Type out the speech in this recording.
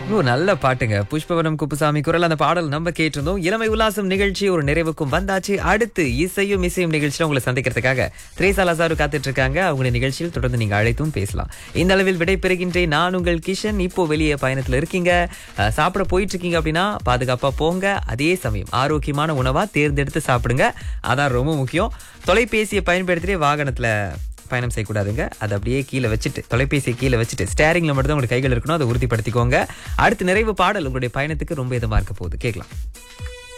ஓ நல்ல பாட்டுங்க புஷ்பவனம் குப்புசாமி குரல் அந்த பாடல் நம்ம கேட்டிருந்தோம் இளமை உல்லாசம் நிகழ்ச்சி ஒரு நிறைவுக்கும் வந்தாச்சு அடுத்து இசையும் இசையும் நிகழ்ச்சியில உங்களை சந்திக்கிறதுக்காக திரேசா லசாரு காத்துட்டு இருக்காங்க அவங்க நிகழ்ச்சியில் தொடர்ந்து நீங்க அழைத்தும் பேசலாம் இந்த அளவில் விடைபெறுகின்றேன் நான் உங்கள் கிஷன் இப்போ வெளியே பயணத்துல இருக்கீங்க அஹ், சாப்பிட போயிட்டு இருக்கீங்க அப்படின்னா பாதுகாப்பா போங்க அதே சமயம் ஆரோக்கியமான உணவா தேர்ந்தெடுத்து சாப்பிடுங்க அதான் ரொம்ப முக்கியம் தொலைபேசியை பயன்படுத்திட்டே வாகனத்துல பயணம் செய்யக்கூடாதுங்க அதை அப்படியே கீழே வச்சுட்டு தொலைபேசியை கீழே வச்சுட்டு ஸ்டேரிங்ல மட்டும் தான் உங்களுக்கு கைகள் இருக்கணும் அதை உறுதிப்படுத்திக்கோங்க அடுத்து நிறைவு பாடல் உங்களுடைய பயணத்துக்கு ரொம்ப இதமா இருக்க போகுது கேட்கலாம்